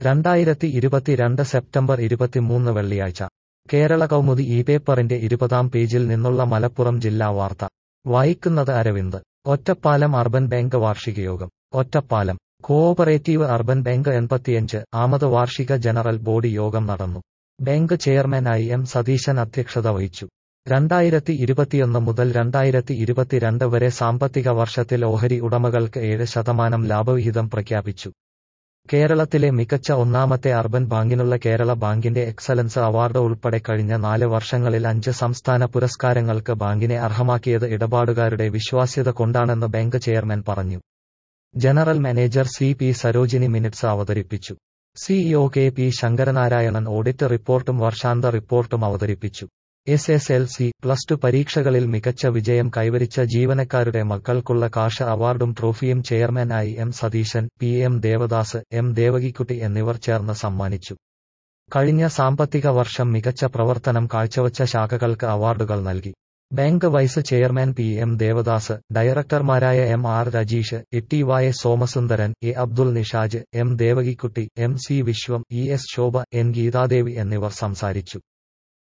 രണ്ടായിരത്തി ഇരുപത്തിരണ്ട് സെപ്റ്റംബർ ഇരുപത്തിമൂന്ന് വെള്ളിയാഴ്ച കേരള കൗമുദി ഈ പേപ്പറിന്റെ ഇരുപതാം പേജിൽ നിന്നുള്ള മലപ്പുറം ജില്ലാ വാർത്ത വായിക്കുന്നത് അരവിന്ദ് ഒറ്റപ്പാലം അർബൻ ബാങ്ക് വാർഷികയോഗം ഒറ്റപ്പാലം കോഓപ്പറേറ്റീവ് അർബൻ ബാങ്ക് എൺപത്തിയഞ്ച് ആമത് വാർഷിക ജനറൽ ബോഡി യോഗം നടന്നു ബാങ്ക് ചെയർമാനായി എം സതീശൻ അധ്യക്ഷത വഹിച്ചു രണ്ടായിരത്തി ഇരുപത്തിയൊന്ന് മുതൽ രണ്ടായിരത്തി ഇരുപത്തിരണ്ട് വരെ സാമ്പത്തിക വർഷത്തിൽ ഓഹരി ഉടമകൾക്ക് ഏഴ് ശതമാനം ലാഭവിഹിതം പ്രഖ്യാപിച്ചു കേരളത്തിലെ മികച്ച ഒന്നാമത്തെ അർബൻ ബാങ്കിനുള്ള കേരള ബാങ്കിന്റെ എക്സലൻസ് അവാർഡ് ഉൾപ്പെടെ കഴിഞ്ഞ നാല് വർഷങ്ങളിൽ അഞ്ച് സംസ്ഥാന പുരസ്കാരങ്ങൾക്ക് ബാങ്കിനെ അർഹമാക്കിയത് ഇടപാടുകാരുടെ വിശ്വാസ്യത കൊണ്ടാണെന്ന് ബാങ്ക് ചെയർമാൻ പറഞ്ഞു general manager C P Sarojini minutes അവതരിപ്പിച്ചു CEO K P Sankaranarayanan audit റിപ്പോർട്ടും വർഷാന്ത റിപ്പോർട്ടും അവതരിപ്പിച്ചു S S L C plus two പരീക്ഷകളിൽ മികച്ച വിജയം കൈവരിച്ച ജീവനക്കാരുടെ മക്കൾക്കുള്ള കാഷ അവാർഡും ട്രോഫിയും ചെയർമാനായി M Satheesan P M Devadas M Devakikutty എന്നിവർ ചേർന്ന് സമ്മാനിച്ചു കഴിഞ്ഞ സാമ്പത്തിക വർഷം മികച്ച പ്രവർത്തനം കാഴ്ചവച്ച ശാഖകൾക്ക് അവാർഡുകൾ നൽകി bank vice chairman P M Devadas ഡയറക്ടർമാരായ M R Rajeesh E Y Somasundaran A Abdul Nishaj M Devakikutty M C Viswam E S Shobha N Geethadevi എന്നിവർ സംസാരിച്ചു